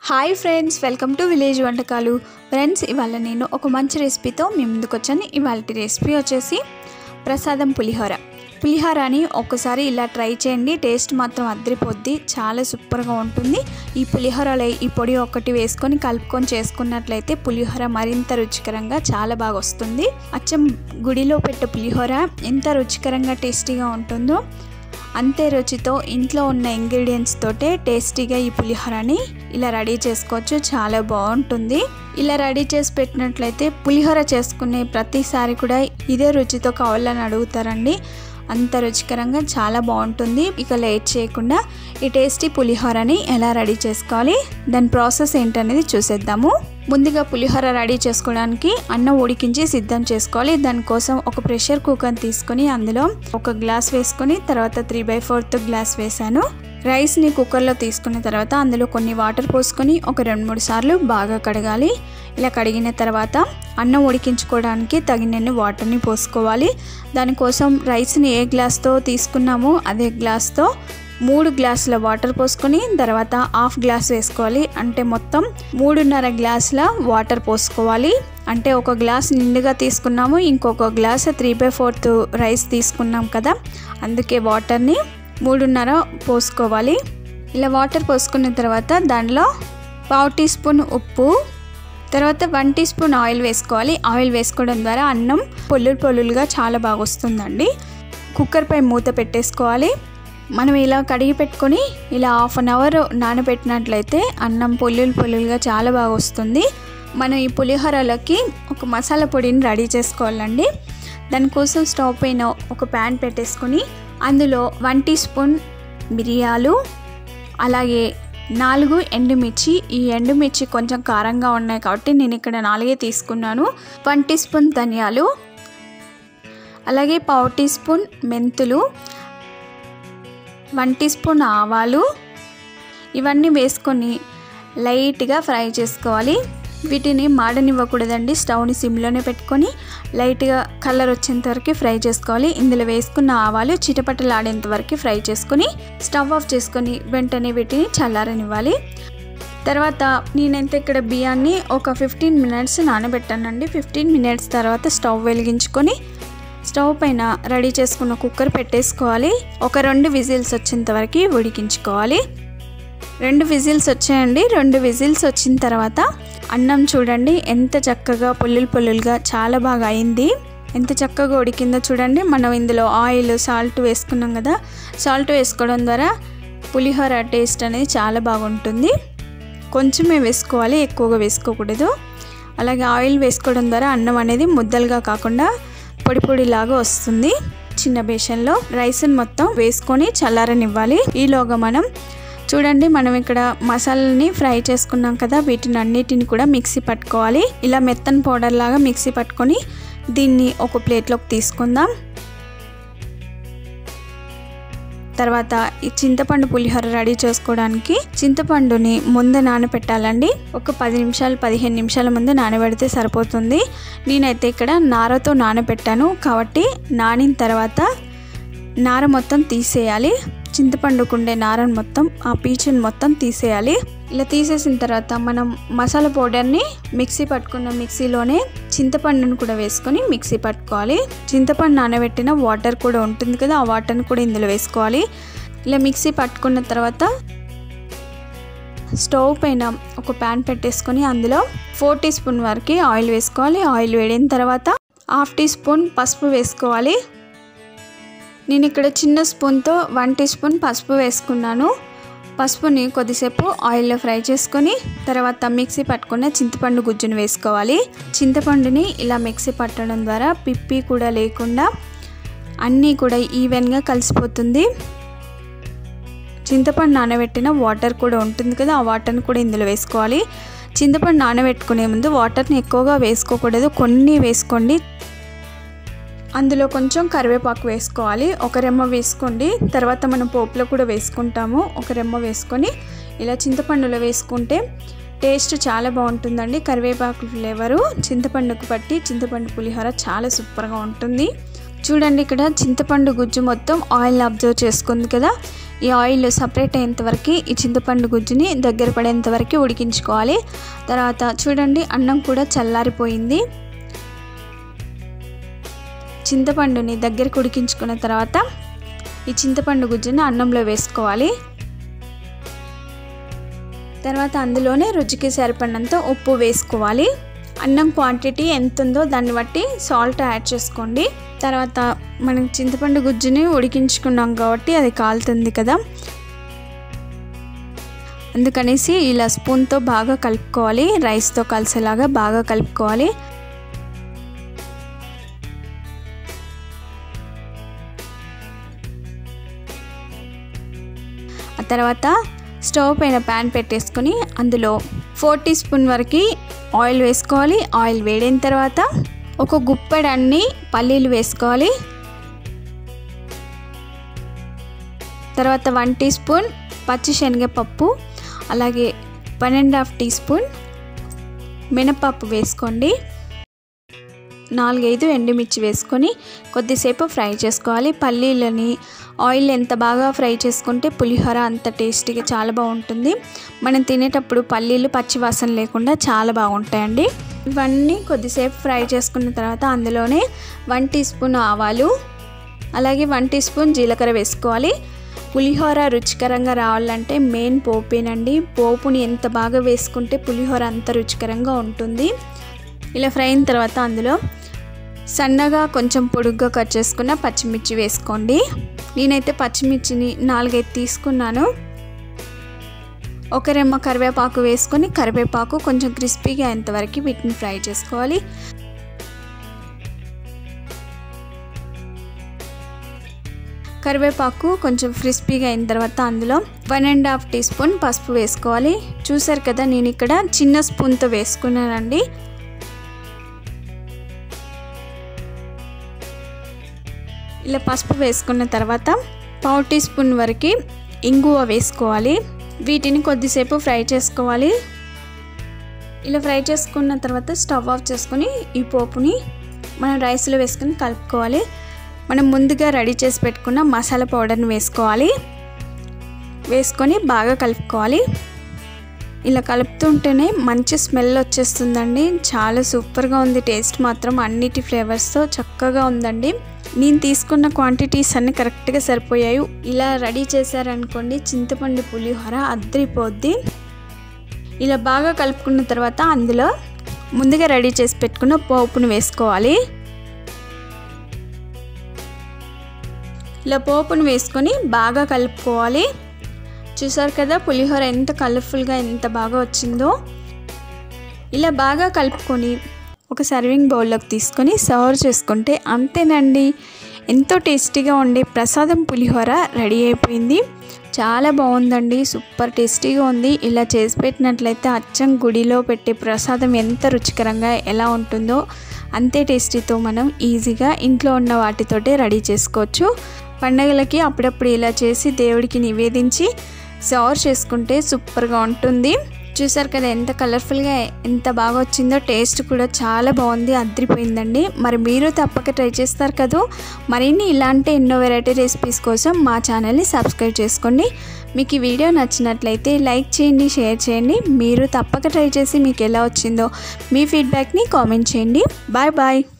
hi friends welcome to village వంటకాలు friends ఇవాళ నేను ఒక మంచి రెసిపీతో మీ ముందుకు వచ్చాను ఇవాళ రెసిపీ వచ్చేసి ప్రసాదం పులిహోర పులిహోరని ఒక్కసారి ఇలా ట్రై చేయండి టేస్ట్ మాత్రం అద్దరిపోద్ది చాలా సూపర్గా ఉంటుంది ఈ పులిహోరలో ఈ పొడి ఒక్కటి వేసుకొని కలుపుకొని చేసుకున్నట్లయితే పులిహోర మరింత రుచికరంగా చాలా బాగా వస్తుంది అచ్చం గుడిలో పెట్టే పులిహోర ఎంత రుచికరంగా టేస్టీగా ఉంటుందో అంతే రుచితో ఇంట్లో ఉన్న ఇంగ్రీడియంట్స్ తోటే టేస్టీగా ఈ పులిహోరని ఇలా రెడీ చేసుకోవచ్చు చాలా బాగుంటుంది ఇలా రెడీ చేసి పెట్టినట్లయితే పులిహోర చేసుకునే ప్రతిసారి కూడా ఇదే రుచితో కావాలని అడుగుతారండి అంత రుచికరంగా చాలా బాగుంటుంది ఇక లేట్ చేయకుండా ఈ టేస్టీ పులిహోరని ఎలా రెడీ చేసుకోవాలి దాని ప్రాసెస్ ఏంటనేది చూసేద్దాము ముందుగా పులిహోర రెడీ చేసుకోవడానికి అన్నం ఉడికించి సిద్ధం చేసుకోవాలి దానికోసం ఒక ప్రెషర్ కుక్కర్ తీసుకొని అందులో ఒక గ్లాస్ వేసుకొని తర్వాత త్రీ బై ఫోర్త్ గ్లాస్ వేసాను రైస్ని కుక్కర్లో తీసుకున్న తర్వాత అందులో కొన్ని వాటర్ పోసుకొని ఒక రెండు మూడు సార్లు బాగా కడగాలి ఇలా కడిగిన తర్వాత అన్నం ఉడికించుకోవడానికి తగినన్ని వాటర్ని పోసుకోవాలి దానికోసం రైస్ని ఏ గ్లాస్తో తీసుకున్నామో అదే గ్లాస్తో మూడు గ్లాసుల వాటర్ పోసుకొని తర్వాత హాఫ్ గ్లాస్ వేసుకోవాలి అంటే మొత్తం మూడున్నర గ్లాసుల వాటర్ పోసుకోవాలి అంటే ఒక గ్లాస్ నిండుగా తీసుకున్నాము ఇంకొక glass three by fourth rice తీసుకున్నాం కదా అందుకే వాటర్ని మూడున్నర పోసుకోవాలి ఇలా వాటర్ పోసుకున్న తర్వాత దానిలో పావు టీ స్పూన్ ఉప్పు తర్వాత వన్ టీ స్పూన్ ఆయిల్ వేసుకోవాలి ఆయిల్ వేసుకోవడం ద్వారా అన్నం పొల్లులు పొల్లులుగా చాలా బాగా వస్తుందండి కుక్కర్పై మూత పెట్టేసుకోవాలి మనం ఇలా కడిగి పెట్టుకొని ఇలా హాఫ్ అన్ అవర్ నానబెట్టినట్లయితే అన్నం పొల్లులు పొల్లులుగా చాలా బాగా వస్తుంది మనం ఈ పులిహోరలోకి ఒక మసాలా పొడిని రెడీ చేసుకోవాలండి దానికోసం స్టవ్ పైన ఒక ప్యాన్ పెట్టేసుకొని అందులో వన్ టీ స్పూన్ మిరియాలు అలాగే నాలుగు ఎండుమిర్చి ఈ ఎండుమిర్చి కొంచెం కారంగా ఉన్నాయి కాబట్టి నేను ఇక్కడ నాలుగే తీసుకున్నాను వన్ టీ స్పూన్ ధనియాలు అలాగే పావు టీ స్పూన్ మెంతులు వన్ టీ స్పూన్ ఆవాలు ఇవన్నీ వేసుకొని లైట్గా ఫ్రై చేసుకోవాలి వీటిని మాడనివ్వకూడదండి స్టవ్ని సిమ్లోనే పెట్టుకొని లైట్గా కలర్ వచ్చేంత వరకు ఫ్రై చేసుకోవాలి ఇందులో వేసుకున్న ఆవాలు చిటపటలాడేంత వరకు ఫ్రై చేసుకొని స్టవ్ ఆఫ్ చేసుకొని వెంటనే వీటిని చల్లారనివ్వాలి తర్వాత నేనైతే ఇక్కడ బియ్యాన్ని ఒక ఫిఫ్టీన్ మినిట్స్ నానబెట్టానండి ఫిఫ్టీన్ మినిట్స్ తర్వాత స్టవ్ వెలిగించుకొని స్టవ్ పైన రెడీ చేసుకున్న కుక్కర్ పెట్టేసుకోవాలి ఒక రెండు విజిల్స్ వచ్చేంత వరకు ఉడికించుకోవాలి రెండు విజిల్స్ వచ్చాయండి రెండు విజిల్స్ వచ్చిన తర్వాత అన్నం చూడండి ఎంత చక్కగా పొల్లులు పొల్లులుగా చాలా బాగా అయింది ఎంత చక్కగా ఉడికిందో చూడండి మనం ఇందులో ఆయిల్ సాల్ట్ వేసుకున్నాం కదా సాల్ట్ వేసుకోవడం ద్వారా పులిహోర టేస్ట్ అనేది చాలా బాగుంటుంది కొంచెమే వేసుకోవాలి ఎక్కువగా వేసుకోకూడదు అలాగే ఆయిల్ వేసుకోవడం ద్వారా అన్నం అనేది ముద్దలుగా కాకుండా పొడి పొడిలాగా వస్తుంది చిన్న బేషన్లో రైస్ని మొత్తం వేసుకొని చల్లారనివ్వాలి ఈలోగా మనం చూడండి మనం ఇక్కడ మసాలాని ఫ్రై చేసుకున్నాం కదా వీటిని అన్నిటిని కూడా మిక్సీ పట్టుకోవాలి ఇలా మెత్తని పౌడర్ లాగా మిక్సీ పట్టుకొని దీన్ని ఒక ప్లేట్లోకి తీసుకుందాం తర్వాత ఈ చింతపండు పులిహోర రెడీ చేసుకోవడానికి చింతపండుని ముందు నానబెట్టాలండి ఒక పది నిమిషాలు పదిహేను నిమిషాల ముందు నానబెడితే సరిపోతుంది నేనైతే ఇక్కడ నారతో నానబెట్టాను కాబట్టి నానిన తర్వాత నార మొత్తం తీసేయాలి చింతపండుకుండే నారను మొత్తం ఆ పీచుని మొత్తం తీసేయాలి ఇలా తీసేసిన తర్వాత మనం మసాలా పౌడర్ని మిక్సీ పట్టుకున్న మిక్సీలోనే చింతపండును కూడా వేసుకొని మిక్సీ పట్టుకోవాలి చింతపండు నానబెట్టిన వాటర్ కూడా ఉంటుంది కదా ఆ వాటర్ని కూడా ఇందులో వేసుకోవాలి ఇలా మిక్సీ పట్టుకున్న తర్వాత స్టవ్ పైన ఒక ప్యాన్ పెట్టేసుకొని అందులో ఫోర్ టీ స్పూన్ వరకు ఆయిల్ వేసుకోవాలి ఆయిల్ వేడిన తర్వాత హాఫ్ టీ స్పూన్ పసుపు వేసుకోవాలి నేను ఇక్కడ చిన్న స్పూన్తో వన్ టీ స్పూన్ పసుపు వేసుకున్నాను పసుపుని కొద్దిసేపు ఆయిల్లో ఫ్రై చేసుకొని తర్వాత మిక్సీ పట్టుకున్న చింతపండు గుజ్జును వేసుకోవాలి చింతపండుని ఇలా మిక్సీ పట్టడం ద్వారా పిప్పి కూడా లేకుండా అన్నీ కూడా ఈవెన్గా కలిసిపోతుంది చింతపండు నానబెట్టిన వాటర్ కూడా ఉంటుంది కదా ఆ వాటర్ని కూడా ఇందులో వేసుకోవాలి చింతపండు నానబెట్టుకునే ముందు వాటర్ని ఎక్కువగా వేసుకోకూడదు కొన్ని వేసుకోండి అందులో కొంచెం కరివేపాకు వేసుకోవాలి ఒక రెమ్మ వేసుకోండి తర్వాత మనం పోపులో కూడా వేసుకుంటాము ఒక రెమ్మ వేసుకొని ఇలా చింతపండులో వేసుకుంటే టేస్ట్ చాలా బాగుంటుందండి కరివేపాకు ఫ్లేవరు చింతపండుకు పట్టి చింతపండు పులిహోర చాలా సూపర్గా ఉంటుంది చూడండి ఇక్కడ చింతపండు గుజ్జు మొత్తం ఆయిల్ అబ్జర్వ్ చేసుకుంది కదా ఈ ఆయిల్ సపరేట్ అయ్యేంత వరకు ఈ చింతపండు గుజ్జుని దగ్గర పడేంత వరకు ఉడికించుకోవాలి తర్వాత చూడండి అన్నం కూడా చల్లారిపోయింది చింతపండుని దగ్గరికి ఉడికించుకున్న తర్వాత ఈ చింతపండు గుజ్జుని అన్నంలో వేసుకోవాలి తర్వాత అందులోనే రుచికి సరిపడినంత ఉప్పు వేసుకోవాలి అన్నం క్వాంటిటీ ఎంత ఉందో దాన్ని బట్టి సాల్ట్ యాడ్ చేసుకోండి తర్వాత మనం చింతపండు గుజ్జుని ఉడికించుకున్నాం కాబట్టి అది కాలుతుంది కదా అందుకనేసి ఇలా స్పూన్తో బాగా కలుపుకోవాలి రైస్తో కలిసేలాగా బాగా కలుపుకోవాలి ఆ తర్వాత స్టవ్ పైన ప్యాన్ పెట్టేసుకొని అందులో ఫోర్ టీ స్పూన్ వరకు ఆయిల్ వేసుకోవాలి ఆయిల్ వేడిన తర్వాత ఒక గుప్పెడన్ని పల్లీలు వేసుకోవాలి తర్వాత వన్ టీ స్పూన్ పచ్చి శనగపప్పు అలాగే one and half teaspoon మినపప్పు వేసుకోండి నాలుగైదు ఎండుమిర్చి వేసుకొని కొద్దిసేపు ఫ్రై చేసుకోవాలి పల్లీలని ఆయిల్ ఎంత బాగా ఫ్రై చేసుకుంటే పులిహోర అంత టేస్టీగా చాలా బాగుంటుంది మనం తినేటప్పుడు పల్లీలు పచ్చివాసన లేకుండా చాలా బాగుంటాయండి ఇవన్నీ కొద్దిసేపు ఫ్రై చేసుకున్న తర్వాత అందులోనే వన్ టీ స్పూన్ ఆవాలు అలాగే వన్ టీ స్పూన్ జీలకర్ర వేసుకోవాలి పులిహోర రుచికరంగా రావాలంటే మెయిన్ పోపేనండి పోపుని ఎంత బాగా వేసుకుంటే పులిహోర అంత రుచికరంగా ఉంటుంది ఇలా ఫ్రై అయిన తర్వాత అందులో సన్నగా కొంచెం పొడుగ్గా కట్ చేసుకున్న పచ్చిమిర్చి వేసుకోండి నేనైతే పచ్చిమిర్చిని నాలుగైదు తీసుకున్నాను ఒక రెమ్మ కరివేపాకు వేసుకొని కరివేపాకు కొంచెం క్రిస్పీగా అయ్యేంతవరకు వీటిని ఫ్రై చేసుకోవాలి కరివేపాకు కొంచెం క్రిస్పీగా అయిన తర్వాత అందులో one and half teaspoon పసుపు వేసుకోవాలి చూసారు కదా నేను ఇక్కడ చిన్న స్పూన్తో వేసుకున్నానండి ఇలా పసుపు వేసుకున్న తర్వాత పావు టీ స్పూన్ వరకు ఇంగువ వేసుకోవాలి వీటిని కొద్దిసేపు ఫ్రై చేసుకోవాలి ఇలా ఫ్రై చేసుకున్న తర్వాత స్టవ్ ఆఫ్ చేసుకొని ఈ పోపుని మనం రైస్లో వేసుకొని కలుపుకోవాలి మనం ముందుగా రెడీ చేసి పెట్టుకున్న మసాలా పౌడర్ని వేసుకోవాలి వేసుకొని బాగా కలుపుకోవాలి ఇలా కలుపుతుంటేనే మంచి స్మెల్ వచ్చేస్తుందండి చాలా సూపర్గా ఉంది టేస్ట్ మాత్రం అన్నిటి ఫ్లేవర్స్తో చక్కగా ఉందండి నేను తీసుకున్న క్వాంటిటీస్ అన్నీ కరెక్ట్గా సరిపోయాయి ఇలా రెడీ చేశారనుకోండి చింతపండు పులిహోర అద్దరిపోద్ది ఇలా బాగా కలుపుకున్న తర్వాత అందులో ముందుగా రెడీ చేసి పెట్టుకున్న పోపును వేసుకోవాలి ఇలా పోపును వేసుకొని బాగా కలుపుకోవాలి చూసారు కదా పులిహోర ఎంత కలర్ఫుల్గా ఎంత బాగా వచ్చిందో ఇలా బాగా కలుపుకొని ఒక సర్వింగ్ బౌల్లోకి తీసుకొని సర్వ్ చేసుకుంటే అంతేనండి ఎంతో టేస్టీగా ఉండే ప్రసాదం పులిహోర రెడీ అయిపోయింది చాలా బాగుందండి సూపర్ టేస్టీగా ఉంది ఇలా చేసి పెట్టినట్లయితే అచ్చం గుడిలో పెట్టే ప్రసాదం ఎంత రుచికరంగా ఎలా ఉంటుందో అంతే టేస్టీతో మనం ఈజీగా ఇంట్లో ఉన్న వాటితోటే రెడీ చేసుకోవచ్చు పండగలకి అప్పుడప్పుడు ఇలా చేసి దేవుడికి నివేదించి సర్వ్ చేసుకుంటే సూపర్గా ఉంటుంది చూసారు కదా ఎంత కలర్ఫుల్గా ఎంత బాగా వచ్చిందో టేస్ట్ కూడా చాలా బాగుంది అద్దరిపోయిందండి మరి మీరు తప్పక ట్రై చేస్తారు కదా మరిన్ని ఇలాంటి ఎన్నో వెరైటీ రెసిపీస్ కోసం మా ఛానల్ని సబ్స్క్రైబ్ చేసుకోండి మీకు ఈ వీడియో నచ్చినట్లయితే లైక్ చేయండి షేర్ చేయండి మీరు తప్పక ట్రై చేసి మీకు ఎలా వచ్చిందో మీ ఫీడ్బ్యాక్ని కామెంట్ చేయండి బాయ్ బాయ్